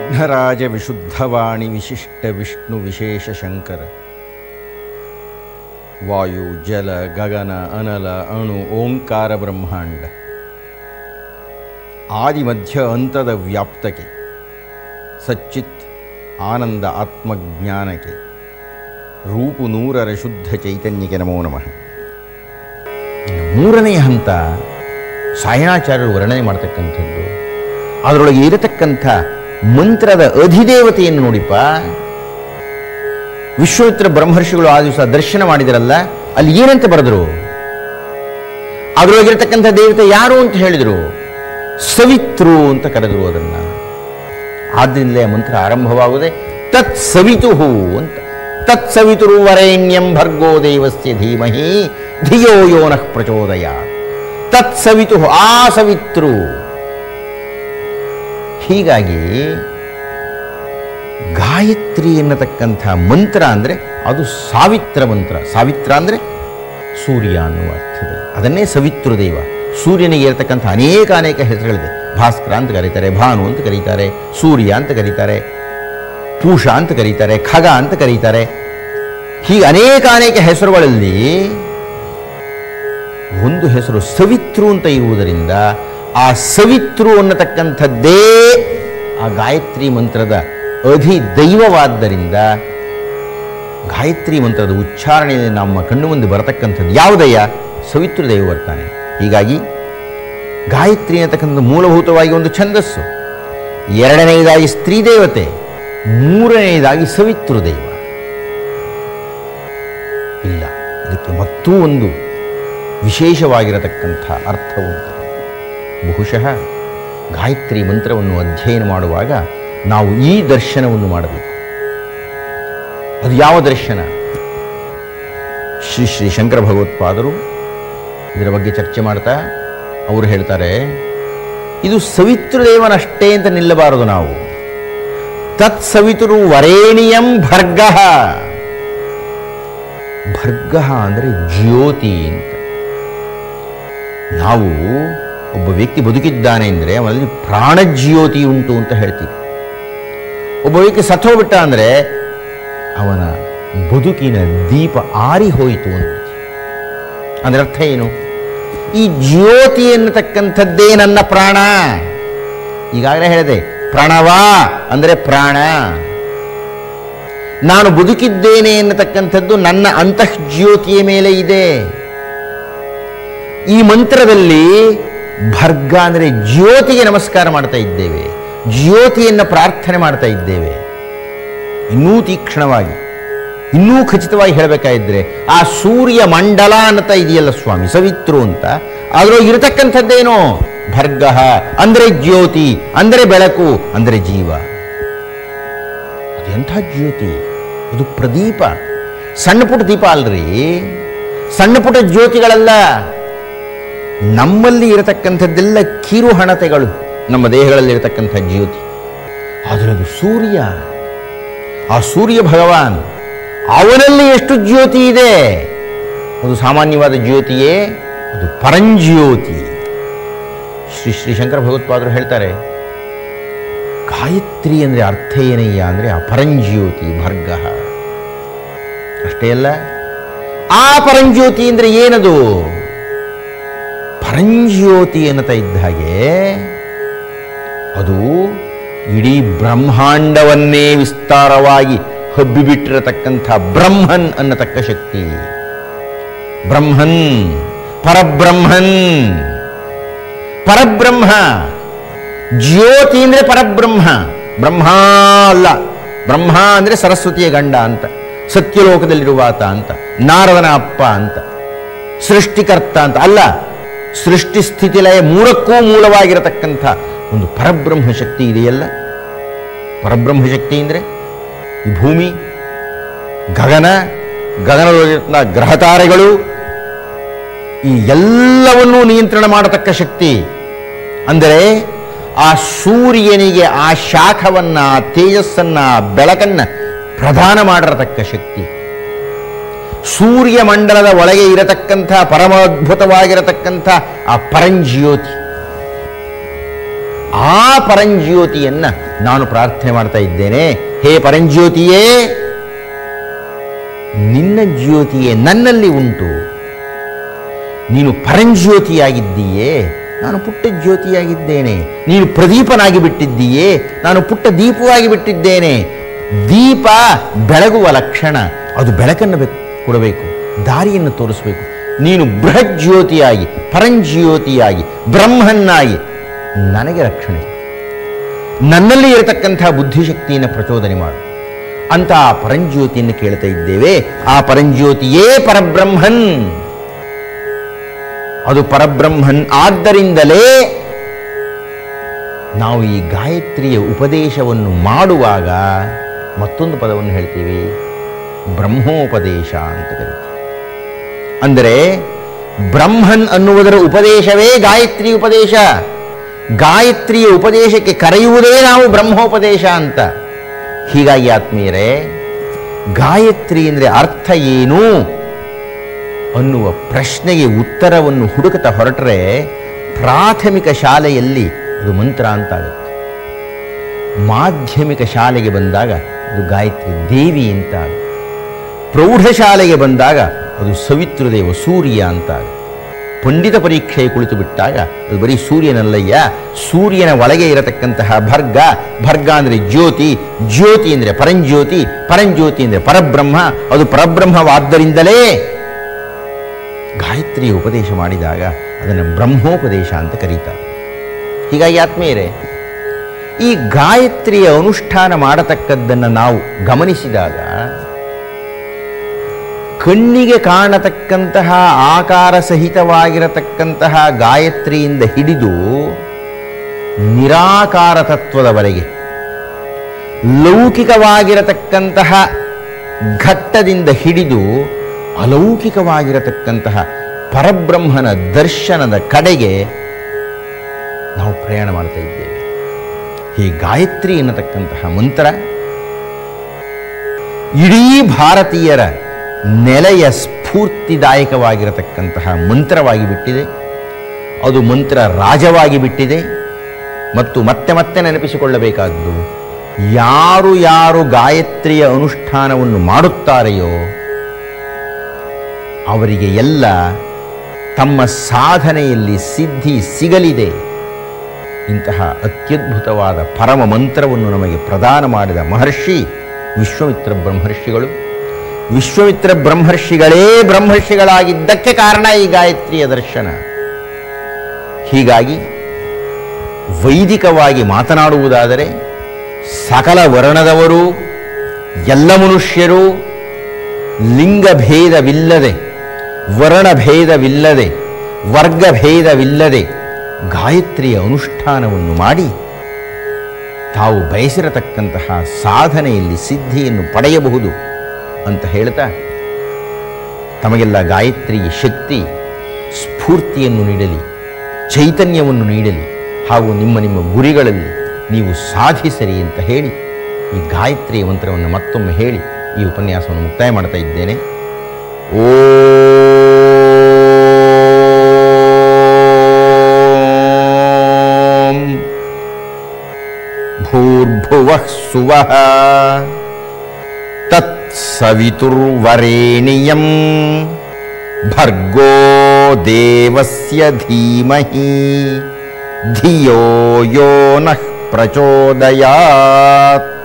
ವಿಘ್ನರಾಜ ವಿಶುದ್ಧವಾಣಿ ವಿಶಿಷ್ಟ ವಿಷ್ಣು ವಿಶೇಷ ಶಂಕರ ವಾಯು ಜಲ ಗಗನ ಅನಲ ಅಣು ಓಂಕಾರ ಬ್ರಹ್ಮಾಂಡ ಆದಿ ಮಧ್ಯ ಅಂತದ ವ್ಯಾಪ್ತಕ್ಕೆ ಸಚ್ಚಿತ್ ಆನಂದ ಆತ್ಮಜ್ಞಾನಕ್ಕೆ ರೂಪು ನೂರರ ಶುದ್ಧ ಚೈತನ್ಯಕ್ಕೆ ನಮೋ ನಮಃ ಮೂರನೇ ಹಂತ ಸಾಯಣಾಚಾರ್ಯರು ವರ್ಣನೆ ಮಾಡ್ತಕ್ಕಂಥದ್ದು ಅದರೊಳಗೆ ಇರತಕ್ಕಂಥ ಮಂತ್ರದ ಅಧಿದೇವತೆಯನ್ನು ನೋಡಿಪ್ಪ ವಿಶ್ವಮಿತ್ರ ಬ್ರಹ್ಮರ್ಷಿಗಳು ಆ ದಿವಸ ದರ್ಶನ ಮಾಡಿದರಲ್ಲ ಅಲ್ಲಿ ಏನಂತ ಬರೆದರು ಅದರೊಳಗಿರತಕ್ಕಂಥ ದೇವತೆ ಯಾರು ಅಂತ ಹೇಳಿದರು ಸವಿತ್ರು ಅಂತ ಕರೆದರು ಅದನ್ನ ಆದ್ದರಿಂದಲೇ ಆ ಮಂತ್ರ ಆರಂಭವಾಗುವುದೇ ತತ್ ಸವಿತುಹು ಅಂತ ತತ್ ಸವಿತುರು ವರೇಣ್ಯಂ ಭರ್ಗೋ ದೇವಸ್ಯ ಧೀಮಹಿ ಧಿಯೋ ಯೋನಃ ಪ್ರಚೋದಯ ತತ್ ಸವಿತು ಆ ಸವಿತೃ ಹೀಗಾಗಿ ಗಾಯತ್ರಿ ಎನ್ನತಕ್ಕಂಥ ಮಂತ್ರ ಅಂದರೆ ಅದು ಸಾವಿತ್ರ ಮಂತ್ರ ಸಾವಿತ್ರ ಅಂದರೆ ಸೂರ್ಯ ಅನ್ನುವ ಅರ್ಥದಲ್ಲಿ ಅದನ್ನೇ ಸವಿತೃದೇವ ಸೂರ್ಯನಿಗೆ ಇರತಕ್ಕಂಥ ಅನೇಕ ಅನೇಕ ಹೆಸರುಗಳಿದೆ ಭಾಸ್ಕರ ಅಂತ ಕರೀತಾರೆ ಭಾನು ಅಂತ ಕರೀತಾರೆ ಸೂರ್ಯ ಅಂತ ಕರೀತಾರೆ ಪೂಷ ಅಂತ ಕರೀತಾರೆ ಖಗ ಅಂತ ಕರೀತಾರೆ ಹೀಗೆ ಅನೇಕ ಅನೇಕ ಹೆಸರುಗಳಲ್ಲಿ ಒಂದು ಹೆಸರು ಸವಿತೃ ಅಂತ ಇರುವುದರಿಂದ ಆ ಸವಿತೃ ಅನ್ನತಕ್ಕಂಥದ್ದೇ ಆ ಗಾಯತ್ರಿ ಮಂತ್ರದ ಅಧಿ ದೈವವಾದ್ದರಿಂದ ಗಾಯತ್ರಿ ಮಂತ್ರದ ಉಚ್ಚಾರಣೆಯಲ್ಲಿ ನಮ್ಮ ಕಣ್ಣು ಮುಂದೆ ಬರತಕ್ಕಂಥದ್ದು ಯಾವುದಯ್ಯ ಸವಿತೃ ದೈವ ಬರ್ತಾನೆ ಹೀಗಾಗಿ ಗಾಯತ್ರಿ ಅನ್ನತಕ್ಕಂಥದ್ದು ಮೂಲಭೂತವಾಗಿ ಒಂದು ಛಂದಸ್ಸು ಎರಡನೆಯದಾಗಿ ಸ್ತ್ರೀ ದೇವತೆ ಮೂರನೆಯದಾಗಿ ಸವಿತೃ ದೈವ ಇಲ್ಲ ಇದಕ್ಕೆ ಮತ್ತೂ ಒಂದು ವಿಶೇಷವಾಗಿರತಕ್ಕಂಥ ಅರ್ಥ ಉಂಟು ಬಹುಶಃ ಗಾಯತ್ರಿ ಮಂತ್ರವನ್ನು ಅಧ್ಯಯನ ಮಾಡುವಾಗ ನಾವು ಈ ದರ್ಶನವನ್ನು ಮಾಡಬೇಕು ಅದು ಯಾವ ದರ್ಶನ ಶ್ರೀ ಶ್ರೀ ಶಂಕರ ಭಗವತ್ಪಾದರು ಇದರ ಬಗ್ಗೆ ಚರ್ಚೆ ಮಾಡ್ತಾ ಅವರು ಹೇಳ್ತಾರೆ ಇದು ಸವಿತೃದೇವನಷ್ಟೇ ಅಂತ ನಿಲ್ಲಬಾರದು ನಾವು ತತ್ ಸವಿತುರು ವರೇಣಿಯಂ ಭರ್ಗಃ ಭರ್ಗಃ ಅಂದರೆ ಜ್ಯೋತಿ ಅಂತ ನಾವು ಒಬ್ಬ ವ್ಯಕ್ತಿ ಬದುಕಿದ್ದಾನೆ ಅಂದರೆ ಅವನಲ್ಲಿ ಪ್ರಾಣಜ್ಯೋತಿ ಉಂಟು ಅಂತ ಹೇಳ್ತೀವಿ ಒಬ್ಬ ವ್ಯಕ್ತಿ ಸತ್ತೋಗ್ಬಿಟ್ಟ ಅಂದರೆ ಅವನ ಬದುಕಿನ ದೀಪ ಆರಿ ಹೋಯಿತು ಅಂತ ಅಂದ್ರೆ ಅರ್ಥ ಏನು ಈ ಜ್ಯೋತಿ ಎನ್ನತಕ್ಕಂಥದ್ದೇ ನನ್ನ ಪ್ರಾಣ ಈಗಾಗಲೇ ಹೇಳಿದೆ ಪ್ರಣವ ಅಂದರೆ ಪ್ರಾಣ ನಾನು ಬದುಕಿದ್ದೇನೆ ಎನ್ನತಕ್ಕಂಥದ್ದು ನನ್ನ ಅಂತಃಜ್ಯೋತಿಯ ಮೇಲೆ ಇದೆ ಈ ಮಂತ್ರದಲ್ಲಿ ಭರ್ಗ ಅಂದರೆ ಜ್ಯೋತಿಗೆ ನಮಸ್ಕಾರ ಮಾಡ್ತಾ ಇದ್ದೇವೆ ಜ್ಯೋತಿಯನ್ನು ಪ್ರಾರ್ಥನೆ ಮಾಡ್ತಾ ಇದ್ದೇವೆ ಇನ್ನೂ ತೀಕ್ಷ್ಣವಾಗಿ ಇನ್ನೂ ಖಚಿತವಾಗಿ ಹೇಳಬೇಕಾಗಿದ್ರೆ ಆ ಸೂರ್ಯ ಮಂಡಲ ಅಂತ ಇದೆಯಲ್ಲ ಸ್ವಾಮಿ ಸವಿತ್ರು ಅಂತ ಅದರೊಳಗೆ ಇರತಕ್ಕಂಥದ್ದೇನೋ ಭರ್ಗ ಅಂದರೆ ಜ್ಯೋತಿ ಅಂದರೆ ಬೆಳಕು ಅಂದರೆ ಜೀವ ಅದೆಂಥ ಜ್ಯೋತಿ ಅದು ಪ್ರದೀಪ ಸಣ್ಣ ಪುಟ್ಟ ದೀಪ ಅಲ್ರಿ ಸಣ್ಣ ಪುಟ್ಟ ಜ್ಯೋತಿಗಳಲ್ಲ ನಮ್ಮಲ್ಲಿ ಇರತಕ್ಕಂಥದ್ದೆಲ್ಲ ಕಿರು ಹಣತೆಗಳು ನಮ್ಮ ದೇಹಗಳಲ್ಲಿ ಇರತಕ್ಕಂಥ ಜ್ಯೋತಿ ಆದರೆ ಅದು ಸೂರ್ಯ ಆ ಸೂರ್ಯ ಭಗವಾನ್ ಅವನಲ್ಲಿ ಎಷ್ಟು ಜ್ಯೋತಿ ಇದೆ ಅದು ಸಾಮಾನ್ಯವಾದ ಜ್ಯೋತಿಯೇ ಅದು ಪರಂಜ್ಯೋತಿ ಶ್ರೀ ಶ್ರೀ ಶಂಕರ ಭಗವತ್ಪಾದರು ಹೇಳ್ತಾರೆ ಗಾಯತ್ರಿ ಅಂದರೆ ಅರ್ಥ ಏನಯ್ಯ ಅಂದರೆ ಆ ಪರಂಜ್ಯೋತಿ ಭರ್ಗ ಅಷ್ಟೇ ಅಲ್ಲ ಆ ಪರಂಜ್ಯೋತಿ ಅಂದರೆ ಏನದು ಪರಂಜ್ಯೋತಿ ಅನ್ನತಾ ಇದ್ದ ಹಾಗೆ ಅದು ಇಡೀ ಬ್ರಹ್ಮಾಂಡವನ್ನೇ ವಿಸ್ತಾರವಾಗಿ ಹಬ್ಬಿಬಿಟ್ಟಿರತಕ್ಕಂಥ ಬ್ರಹ್ಮನ್ ಅನ್ನತಕ್ಕ ಶಕ್ತಿ ಬ್ರಹ್ಮನ್ ಪರಬ್ರಹ್ಮನ್ ಪರಬ್ರಹ್ಮ ಜ್ಯೋತಿ ಅಂದರೆ ಪರಬ್ರಹ್ಮ ಬ್ರಹ್ಮ ಅಲ್ಲ ಬ್ರಹ್ಮ ಅಂದರೆ ಸರಸ್ವತಿಯ ಗಂಡ ಅಂತ ಸತ್ಯಲೋಕದಲ್ಲಿರುವ ಆತ ಅಂತ ನಾರದನ ಅಪ್ಪ ಅಂತ ಸೃಷ್ಟಿಕರ್ತ ಅಂತ ಅಲ್ಲ ಸೃಷ್ಟಿ ಸ್ಥಿತಿಲಯ ಮೂರಕ್ಕೂ ಮೂಲವಾಗಿರತಕ್ಕಂಥ ಒಂದು ಪರಬ್ರಹ್ಮ ಶಕ್ತಿ ಇದೆಯಲ್ಲ ಪರಬ್ರಹ್ಮ ಶಕ್ತಿ ಅಂದರೆ ಈ ಭೂಮಿ ಗಗನ ಗಗನದಲ್ಲಿರುವ ಗ್ರಹತಾರೆಗಳು ಈ ಎಲ್ಲವನ್ನೂ ನಿಯಂತ್ರಣ ಮಾಡತಕ್ಕ ಶಕ್ತಿ ಅಂದರೆ ಆ ಸೂರ್ಯನಿಗೆ ಆ ಶಾಖವನ್ನು ಆ ತೇಜಸ್ಸನ್ನು ಆ ಬೆಳಕನ್ನು ಪ್ರದಾನ ಮಾಡಿರತಕ್ಕ ಶಕ್ತಿ ಸೂರ್ಯ ಮಂಡಲದ ಒಳಗೆ ಇರತಕ್ಕಂಥ ಪರಮಾದ್ಭುತವಾಗಿರತಕ್ಕಂಥ ಆ ಪರಂಜ್ಯೋತಿ ಆ ಪರಂಜ್ಯೋತಿಯನ್ನ ನಾನು ಪ್ರಾರ್ಥನೆ ಮಾಡ್ತಾ ಇದ್ದೇನೆ ಹೇ ಪರಂಜ್ಯೋತಿಯೇ ನಿನ್ನ ಜ್ಯೋತಿಯೇ ನನ್ನಲ್ಲಿ ಉಂಟು ನೀನು ಪರಂಜ್ಯೋತಿಯಾಗಿದ್ದೀಯೇ ನಾನು ಪುಟ್ಟ ಜ್ಯೋತಿಯಾಗಿದ್ದೇನೆ ನೀನು ಪ್ರದೀಪನಾಗಿ ಬಿಟ್ಟಿದ್ದೀಯೇ ನಾನು ಪುಟ್ಟ ದೀಪವಾಗಿ ಬಿಟ್ಟಿದ್ದೇನೆ ದೀಪ ಬೆಳಗುವ ಲಕ್ಷಣ ಅದು ಬೆಳಕನ್ನು ಬೆ- ಕೊಡಬೇಕು ದಾರಿಯನ್ನು ತೋರಿಸಬೇಕು ನೀನು ಬೃಹತ್ ಜ್ಯೋತಿಯಾಗಿ ಪರಂಜ್ಯೋತಿಯಾಗಿ ಬ್ರಹ್ಮನ್ನಾಗಿ ನನಗೆ ರಕ್ಷಣೆ ಕೊಡು. ನನ್ನಲ್ಲಿ ಇರತಕ್ಕಂಥ ಬುದ್ಧಿಶಕ್ತಿಯನ್ನು ಪ್ರಚೋದನೆ ಮಾಡು ಅಂತ ಆ ಪರಂಜ್ಯೋತಿಯನ್ನು ಕೇಳ್ತಾ ಇದ್ದೇವೆ ಆ ಪರಂಜ್ಯೋತಿಯೇ ಪರಬ್ರಹ್ಮನ್ ಅದು ಪರಬ್ರಹ್ಮನ್ ಆದ್ದರಿಂದಲೇ ನಾವು ಈ ಗಾಯತ್ರಿಯ ಉಪದೇಶವನ್ನು ಮಾಡುವಾಗ ಮತ್ತೊಂದು ಪದವನ್ನು ಹೇಳ್ತೀವಿ ಬ್ರಹ್ಮೋಪದೇಶ ಅಂತ ಕರಿತೀವಿ ಅಂದರೆ ಬ್ರಹ್ಮನ್ ಅನ್ನುವುದರ ಉಪದೇಶವೇ ಗಾಯತ್ರಿ ಉಪದೇಶ ಗಾಯತ್ರಿಯ ಉಪದೇಶಕ್ಕೆ ಕರೆಯುವುದೇ ನಾವು ಬ್ರಹ್ಮೋಪದೇಶ ಅಂತ ಹೀಗಾಗಿ ಆತ್ಮೀಯರೇ ಗಾಯತ್ರಿ ಅಂದರೆ ಅರ್ಥ ಏನು ಅನ್ನುವ ಪ್ರಶ್ನೆಗೆ ಉತ್ತರವನ್ನು ಹುಡುಕುತ್ತಾ ಹೊರಟರೆ ಪ್ರಾಥಮಿಕ ಶಾಲೆಯಲ್ಲಿ ಅದು ಮಂತ್ರ ಅಂತಾಗುತ್ತೆ ಮಾಧ್ಯಮಿಕ ಶಾಲೆಗೆ ಬಂದಾಗ ಅದು ಗಾಯತ್ರಿ ದೇವಿ ಅಂತ ಆಗುತ್ತೆ ಪ್ರೌಢಶಾಲೆಗೆ ಬಂದಾಗ ಅದು ಸವಿತೃದೇವ ಸೂರ್ಯ ಅಂತ ಆಗುತ್ತೆ ಪಂಡಿತ ಪರೀಕ್ಷೆ ಕುಳಿತು ಬಿಟ್ಟಾಗ ಅದು ಬರೀ ಸೂರ್ಯನಲ್ಲಯ್ಯ ಸೂರ್ಯನ ಒಳಗೆ ಇರತಕ್ಕಂತಹ ಭರ್ಗ ಭರ್ಗ ಅಂದರೆ ಜ್ಯೋತಿ ಜ್ಯೋತಿ ಅಂದರೆ ಪರಂಜ್ಯೋತಿ ಪರಂಜ್ಯೋತಿ ಅಂದರೆ ಪರಬ್ರಹ್ಮ ಅದು ಪರಬ್ರಹ್ಮವಾದ್ದರಿಂದಲೇ ಗಾಯತ್ರಿಯ ಉಪದೇಶ ಮಾಡಿದಾಗ ಅದನ್ನು ಬ್ರಹ್ಮೋಪದೇಶ ಅಂತ ಕರೀತಾರೆ ಹೀಗಾಗಿ ಆತ್ಮೀಯರೇ ಈ ಗಾಯತ್ರಿಯ ಅನುಷ್ಠಾನ ಮಾಡತಕ್ಕದ್ದನ್ನು ನಾವು ಗಮನಿಸಿದಾಗ ಕಣ್ಣಿಗೆ ಕಾಣತಕ್ಕಂತಹ ಆಕಾರ ಸಹಿತವಾಗಿರತಕ್ಕಂತಹ ಗಾಯತ್ರಿಯಿಂದ ಹಿಡಿದು ನಿರಾಕಾರ ತತ್ವದವರೆಗೆ ಲೌಕಿಕವಾಗಿರತಕ್ಕಂತಹ ಘಟ್ಟದಿಂದ ಹಿಡಿದು ಅಲೌಕಿಕವಾಗಿರತಕ್ಕಂತಹ ಪರಬ್ರಹ್ಮನ ದರ್ಶನದ ಕಡೆಗೆ ನಾವು ಪ್ರಯಾಣ ಮಾಡ್ತಾ ಇದ್ದೇವೆ ಈ ಗಾಯತ್ರಿ ಎನ್ನತಕ್ಕಂತಹ ಮಂತ್ರ ಇಡೀ ಭಾರತೀಯರ ನೆಲೆಯ ಸ್ಫೂರ್ತಿದಾಯಕವಾಗಿರತಕ್ಕಂತಹ ಮಂತ್ರವಾಗಿ ಬಿಟ್ಟಿದೆ ಅದು ಮಂತ್ರ ರಾಜವಾಗಿ ಬಿಟ್ಟಿದೆ ಮತ್ತು ಮತ್ತೆ ಮತ್ತೆ ನೆನಪಿಸಿಕೊಳ್ಳಬೇಕಾದ್ದು ಯಾರು ಯಾರು ಗಾಯತ್ರಿಯ ಅನುಷ್ಠಾನವನ್ನು ಮಾಡುತ್ತಾರೆಯೋ ಅವರಿಗೆ ಎಲ್ಲ ತಮ್ಮ ಸಾಧನೆಯಲ್ಲಿ ಸಿದ್ಧಿ ಸಿಗಲಿದೆ ಇಂತಹ ಅತ್ಯದ್ಭುತವಾದ ಪರಮ ಮಂತ್ರವನ್ನು ನಮಗೆ ಪ್ರದಾನ ಮಾಡಿದ ಮಹರ್ಷಿ ವಿಶ್ವಮಿತ್ರ ಬ್ರಹ್ಮರ್ಷಿಗಳು ವಿಶ್ವಮಿತ್ರ ಬ್ರಹ್ಮರ್ಷಿಗಳೇ ಬ್ರಹ್ಮರ್ಷಿಗಳಾಗಿದ್ದಕ್ಕೆ ಕಾರಣ ಈ ಗಾಯತ್ರಿಯ ದರ್ಶನ ಹೀಗಾಗಿ ವೈದಿಕವಾಗಿ ಮಾತನಾಡುವುದಾದರೆ ಸಕಲ ವರ್ಣದವರು ಎಲ್ಲ ಮನುಷ್ಯರು ಲಿಂಗಭೇದವಿಲ್ಲದೆ ವರ್ಣಭೇದವಿಲ್ಲದೆ ವರ್ಗಭೇದವಿಲ್ಲದೆ ಗಾಯತ್ರಿಯ ಅನುಷ್ಠಾನವನ್ನು ಮಾಡಿ ತಾವು ಬಯಸಿರತಕ್ಕಂತಹ ಸಾಧನೆಯಲ್ಲಿ ಸಿದ್ಧಿಯನ್ನು ಪಡೆಯಬಹುದು ಅಂತ ಹೇಳ್ತಾ ತಮಗೆಲ್ಲ ಗಾಯತ್ರಿಯ ಶಕ್ತಿ ಸ್ಫೂರ್ತಿಯನ್ನು ನೀಡಲಿ ಚೈತನ್ಯವನ್ನು ನೀಡಲಿ ಹಾಗೂ ನಿಮ್ಮ ನಿಮ್ಮ ಗುರಿಗಳಲ್ಲಿ ನೀವು ಸಾಧಿಸರಿ ಅಂತ ಹೇಳಿ ಈ ಗಾಯತ್ರಿಯ ಮಂತ್ರವನ್ನು ಮತ್ತೊಮ್ಮೆ ಹೇಳಿ ಈ ಉಪನ್ಯಾಸವನ್ನು ಮುಕ್ತಾಯ ಮಾಡ್ತಾ ಇದ್ದೇನೆ ಓಂ ಭೂರ್ಭುವಃ ಸುವಃ ತತ್ಸವಿತುರ್ವರೇಣಿಯಂ ಭರ್ಗೋ ದೇವಸ್ಯ ಧೀಮಹಿ ಧಿಯೋ ಯೋ ನಃ ಪ್ರಚೋದಯಾತ್